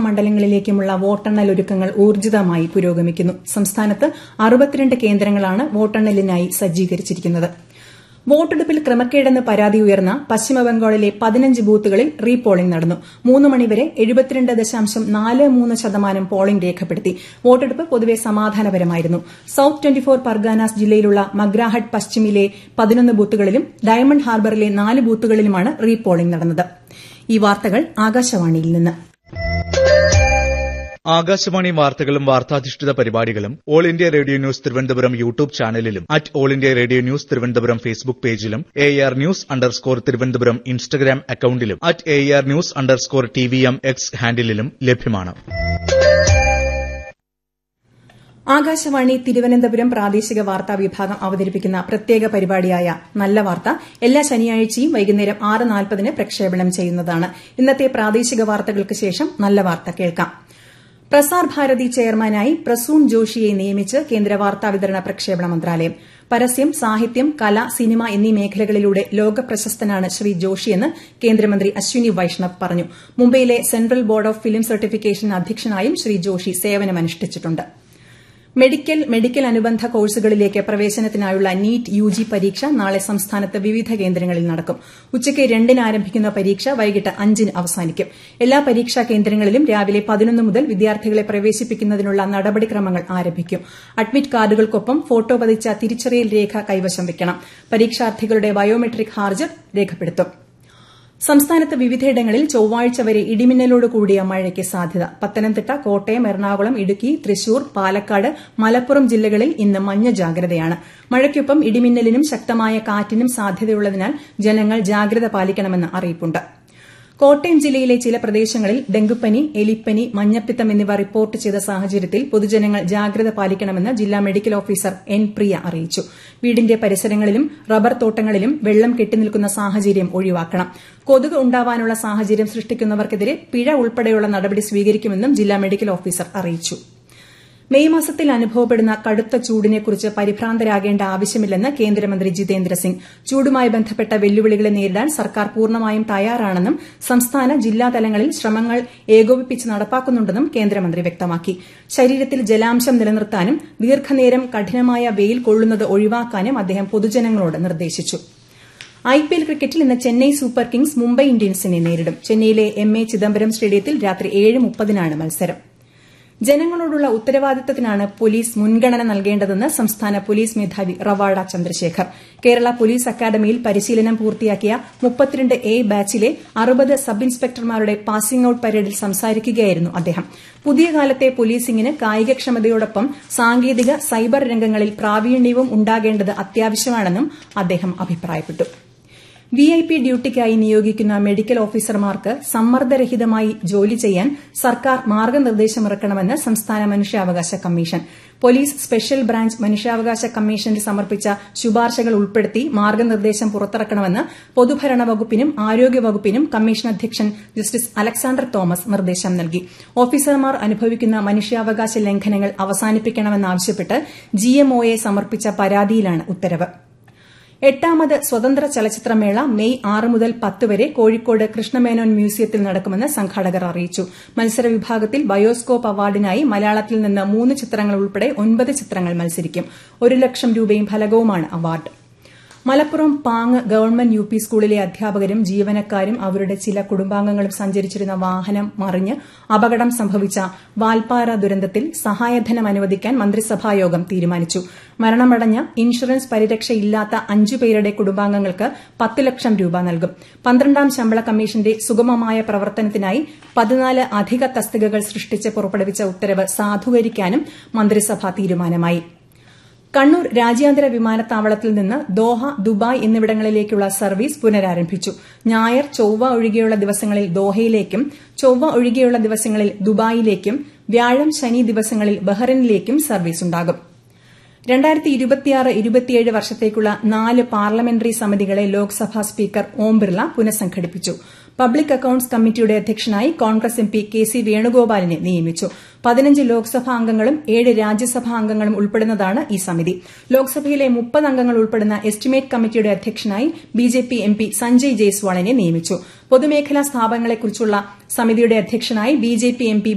മണ്ഡലങ്ങളിലേക്കുമുള്ള വോട്ടെണ്ണൽ ഒരുക്കങ്ങൾ ഊർജിതമായി പുരോഗമിക്കുന്നു സംസ്ഥാനത്ത് അറുപത്തിരണ്ട് കേന്ദ്രങ്ങളാണ് വോട്ടെണ്ണലിനായി സജ്ജീകരിച്ചിരിക്കുന്നത് വോട്ടെടുപ്പിൽ ക്രമക്കേടെന്ന് പരാതി ഉയർന്ന പശ്ചിമബംഗാളിലെ പതിനഞ്ച് ബൂത്തുകളിൽ റീപോളിംഗ് നടന്നു മൂന്ന് മണിവരെ എഴുപത്തിരണ്ട് ദശാംശം നാല് മൂന്ന് ശതമാനം പോളിംഗ് രേഖപ്പെടുത്തി വോട്ടെടുപ്പ് പൊതുവെ സമാധാനപരമായിരുന്നു സൌത്ത് ട്വന്റി ഫോർ പർഗാനാസ് ജില്ലയിലുള്ള മഗ്രാഹട്ട് പശ്ചിമിലെ പതിനൊന്ന് ബൂത്തുകളിലും ഡയമണ്ട് ഹാർബറിലെ നാല് ബൂത്തുകളിലുമാണ് റീപോളിംഗ് നടന്നത് ഈ വാർത്തകൾ ആകാശവാണിയിൽ നിന്ന് ആകാശവാണി വാർത്തകളും വാർത്താധിഷ്ഠിത പരിപാടികളും All India Radio news Thiruvananthapuram YouTube ചാനലിലും at All India Radio news Thiruvananthapuram Facebook പേജിലും A R news underscore Thiruvananthapuram Instagram അക്കൌണ്ടിലും at A R news underscore T V M X ഹാൻഡിലും ലഭ്യമാണ് ആകാശവാണി തിരുവനന്തപുരം പ്രാദേശിക വാർത്താ വിഭാഗം അവതരിപ്പിക്കുന്ന പ്രത്യേക പരിപാടിയായ നല്ല വാർത്ത എല്ലാ ശനിയാഴ്ചയും വൈകുന്നേരം ആറ് നാൽപ്പതിന് പ്രക്ഷേപണം ചെയ്യുന്നതാണ് ഇന്നത്തെ പ്രാദേശിക വാർത്തകൾക്ക് ശേഷം നല്ല വാർത്ത കേൾക്കാം പ്രസാർ ഭാരതി ചെയർമാനായി പ്രസൂൺ ജോഷിയെ നിയമിച്ച് കേന്ദ്ര വാർത്താവിതരണ പ്രക്ഷേപണ മന്ത്രാലയം പരസ്യം സാഹിത്യം കല സിനിമ എന്നീ മേഖലകളിലൂടെ ലോക പ്രശസ്തനാണ് ശ്രീ ജോഷിയെന്ന് കേന്ദ്രമന്ത്രി അശ്വിനി വൈഷ്ണവ് പറഞ്ഞു മുംബൈയിലെ Central Board of Film Certification അധ്യക്ഷനായും ശ്രീ ജോഷി സേവനമനുഷ്ഠിച്ചിട്ടുണ്ട് മെഡിക്കൽ മെഡിക്കൽ അനുബന്ധ കോഴ്സുകളിലേക്ക് പ്രവേശനത്തിനായുള്ള നീറ്റ് യുജി പരീക്ഷ നാളെ സംസ്ഥാനത്ത് വിവിധ കേന്ദ്രങ്ങളിൽ നടക്കും ഉച്ചയ്ക്ക് രണ്ടിന് ആരംഭിക്കുന്ന പരീക്ഷ വൈകിട്ട് അഞ്ചിന് അവസാനിക്കും എല്ലാ പരീക്ഷാ കേന്ദ്രങ്ങളിലും രാവിലെ പതിനൊന്ന് മുതൽ വിദ്യാർത്ഥികളെ പ്രവേശിപ്പിക്കുന്നതിനുള്ള നടപടിക്രമങ്ങൾ ആരംഭിക്കും അഡ്മിറ്റ് കാർഡുകൾക്കൊപ്പം ഫോട്ടോ പതിച്ച തിരിച്ചറിയൽ രേഖ കൈവശം വയ്ക്കണം പരീക്ഷാർത്ഥികളുടെ ബയോമെട്രിക് ഹാജർ രേഖപ്പെടുത്തും സംസ്ഥാനത്ത് വിവിധയിടങ്ങളിൽ ചൊവ്വാഴ്ച വരെ ഇടിമിന്നലോട് കൂടിയ മഴയ്ക്ക് സാധ്യത പത്തനംതിട്ട കോട്ടയം എറണാകുളം ഇടുക്കി തൃശൂർ പാലക്കാട് മലപ്പുറം ജില്ലകളിൽ ഇന്ന് മഞ്ഞ ജാഗ്രതയാണ് മഴയ്ക്കൊപ്പം ഇടിമിന്നലിനും ശക്തമായ കാറ്റിനും സാധ്യതയുള്ളതിനാൽ ജനങ്ങൾ ജാഗ്രത പാലിക്കണമെന്ന് അറിയിപ്പുണ്ട് കോട്ടയം ജില്ലയിലെ ചില പ്രദേശങ്ങളിൽ ഡെങ്കുപ്പനി എലിപ്പനി മഞ്ഞപ്പിത്തം എന്നിവ റിപ്പോർട്ട് ചെയ്ത സാഹചര്യത്തിൽ പൊതുജനങ്ങൾ ജാഗ്രത പാലിക്കണമെന്ന് ജില്ലാ മെഡിക്കൽ ഓഫീസർ എൻ പ്രിയ അറിയിച്ചു വീടിന്റെ പരിസരങ്ങളിലും റബ്ബർ തോട്ടങ്ങളിലും വെള്ളം കെട്ടിനിൽക്കുന്ന സാഹചര്യം ഒഴിവാക്കണം കൊതുക് ഉണ്ടാവാനുള്ള സാഹചര്യം സൃഷ്ടിക്കുന്നവർക്കെതിരെ പിഴ ഉൾപ്പെടെയുള്ള നടപടി സ്വീകരിക്കുമെന്നും ജില്ലാ മെഡിക്കൽ ഓഫീസർ അറിയിച്ചു മെയ് മാസത്തിൽ അനുഭവപ്പെടുന്ന കടുത്ത ചൂടിനെക്കുറിച്ച് പരിഭ്രാന്തരാകേണ്ട ആവശ്യമില്ലെന്ന് കേന്ദ്രമന്ത്രി ജിതേന്ദ്ര സിംഗ് ചൂടുമായി ബന്ധപ്പെട്ട വെല്ലുവിളികളെ നേരിടാൻ സർക്കാർ പൂർണ്ണമായും തയ്യാറാണെന്നും സംസ്ഥാന ജില്ലാ തലങ്ങളിൽ ശ്രമങ്ങൾ ഏകോപിപ്പിച്ച് നടപ്പാക്കുന്നുണ്ടെന്നും കേന്ദ്രമന്ത്രി വ്യക്തമാക്കി ശരീരത്തിൽ ജലാംശം നിലനിർത്താനും ദീർഘനേരം കഠിനമായ വെയിൽ കൊള്ളുന്നത് ഒഴിവാക്കാനും അദ്ദേഹം പൊതുജനങ്ങളോട് നിർദ്ദേശിച്ചു ഐപിഎൽ ക്രിക്കറ്റിൽ ഇന്ന് ചെന്നൈ സൂപ്പർ കിങ്സ് മുംബൈ ഇന്ത്യൻസിനെ നേരിടും ചെന്നൈയിലെ എം എ ചിദംബരം സ്റ്റേഡിയത്തിൽ രാത്രി ഏഴ് മുപ്പതിനാണ് മത്സരം ജനങ്ങളോടുള്ള ഉത്തരവാദിത്തത്തിനാണ് പോലീസ് മുൻഗണന നൽകേണ്ടതെന്ന് സംസ്ഥാന പോലീസ് മേധാവി റവാഡ ചന്ദ്രശേഖർ കേരള പോലീസ് അക്കാദമിയിൽ പരിശീലനം പൂർത്തിയാക്കിയ മുപ്പത്തിരണ്ട് എ ബാച്ചിലെ അറുപത് സബ് ഇൻസ്പെക്ടർമാരുടെ പാസിംഗ് ഔട്ട് പരേഡിൽ സംസാരിക്കുകയായിരുന്നു അദ്ദേഹം പുതിയ കാലത്തെ പോലീസിംഗിന് കായികക്ഷമതയോടൊപ്പം സാങ്കേതിക സൈബർ രംഗങ്ങളിൽ പ്രാവീണ്യവും ഉണ്ടാകേണ്ടത് അത്യാവശ്യമാണെന്നും അദ്ദേഹം അഭിപ്രായപ്പെട്ടു വിഐപി ഡ്യൂട്ടിക്കായി നിയോഗിക്കുന്ന മെഡിക്കൽ ഓഫീസർമാർക്ക് സമ്മർദ്ദരഹിതമായി ജോലി ചെയ്യാൻ സർക്കാർ മാർഗനിർദ്ദേശമിറക്കണമെന്ന് സംസ്ഥാന മനുഷ്യാവകാശ കമ്മീഷൻ പോലീസ് സ്പെഷ്യൽ ബ്രാഞ്ച് മനുഷ്യാവകാശ കമ്മീഷന് സമർപ്പിച്ച ശുപാർശകൾ ഉൾപ്പെടുത്തി മാർഗനിർദ്ദേശം പുറത്തിറക്കണമെന്ന് പൊതുഭരണ വകുപ്പിനും ആരോഗ്യ വകുപ്പിനും കമ്മീഷൻ അധ്യക്ഷൻ ജസ്റ്റിസ് അലക്സാണ്ടർ തോമസ് നിർദ്ദേശം നൽകി ഓഫീസർമാർ അനുഭവിക്കുന്ന മനുഷ്യാവകാശ ലംഘനങ്ങൾ അവസാനിപ്പിക്കണമെന്നാവശ്യപ്പെട്ട് ജിഎംഒയെ സമർപ്പിച്ച പരാതിയിലാണ് ഉത്തരവ് എട്ടാമത് സ്വതന്ത്ര ചലച്ചിത്രമേള മെയ് ആറ് മുതൽ പത്ത് വരെ കോഴിക്കോട് കൃഷ്ണമേനോൻ മ്യൂസിയത്തിൽ നടക്കുമെന്ന് സംഘാടകർ അറിയിച്ചു മത്സര വിഭാഗത്തിൽ ബയോസ്കോപ്പ് അവാർഡിനായി മലയാളത്തിൽ നിന്ന് മൂന്ന് ചിത്രങ്ങൾ ഉൾപ്പെടെ ഒൻപത് ചിത്രങ്ങൾ മത്സരിക്കും ഒരു ലക്ഷം രൂപയും ഫലകവുമാണ് award Malappuram Pang government U P സ്കൂളിലെ അധ്യാപകരും ജീവനക്കാരും അവരുടെ ചില കുടുംബാംഗങ്ങളും സഞ്ചരിച്ചിരുന്ന വാഹനം മറിഞ്ഞ് അപകടം സംഭവിച്ച വാൽപ്പാറ ദുരന്തത്തിൽ സഹായധനം അനുവദിക്കാൻ മന്ത്രിസഭായോഗം തീരുമാനിച്ചു മരണമടഞ്ഞ ഇൻഷുറൻസ് പരിരക്ഷയില്ലാത്ത അഞ്ചു പേരുടെ കുടുംബാംഗങ്ങൾക്ക് പത്ത് ലക്ഷം രൂപ നൽകും പന്ത്രണ്ടാം ശമ്പള കമ്മീഷന്റെ സുഗമമായ പ്രവർത്തനത്തിനായി പതിനാല് അധിക തസ്തികകൾ സൃഷ്ടിച്ച് പുറപ്പെടുവിച്ച ഉത്തരവ് സാധൂകരിക്കാനും മന്ത്രിസഭാ തീരുമാനമായി കണ്ണൂർ രാജ്യാന്തര വിമാനത്താവളത്തിൽ നിന്ന് ദോഹ ദുബായ് എന്നിവിടങ്ങളിലേക്കുള്ള സർവീസ് പുനരാരംഭിച്ചു ഞായർ ചൊവ്വ ഒഴികെയുള്ള ദിവസങ്ങളിൽ ദോഹയിലേക്കും ചൊവ്വ ഒഴികെയുള്ള ദിവസങ്ങളിൽ ദുബായിലേക്കും വ്യാഴം ശനി ദിവസങ്ങളിൽ ബഹ്റിനിലേക്കും സർവീസ് ഉണ്ടാകും രണ്ടായിരത്തി ഇരുപത്തിയാറ് ഇരുപത്തിയേഴ് വർഷത്തേക്കുള്ള നാല് പാർലമെന്ററി സമിതികളെ ലോക്സഭാ സ്പീക്കർ ഓം ബിർള പുനഃസംഘടിപ്പിച്ചു പബ്ലിക് അക്കൌണ്ട്സ് കമ്മിറ്റിയുടെ അധ്യക്ഷനായി Congress M P K C വേണുഗോപാലിനെ നിയമിച്ചു പതിനഞ്ച് ലോക്സഭാ അംഗങ്ങളും ഏഴ് രാജ്യസഭാ അംഗങ്ങളും ഉൾപ്പെടുന്നതാണ് ഈ സമിതി ലോക്സഭയിലെ മുപ്പത് അംഗങ്ങൾ ഉൾപ്പെടുന്ന എസ്റ്റിമേറ്റ് കമ്മിറ്റിയുടെ അധ്യക്ഷനായി ബിജെപി എം പി സഞ്ജയ് ജയ്സ്വാളിനെ നിയമിച്ചു പൊതുമേഖലാ സ്ഥാപനങ്ങളെക്കുറിച്ചുള്ള സമിതിയുടെ അധ്യക്ഷനായി ബിജെപി എം പി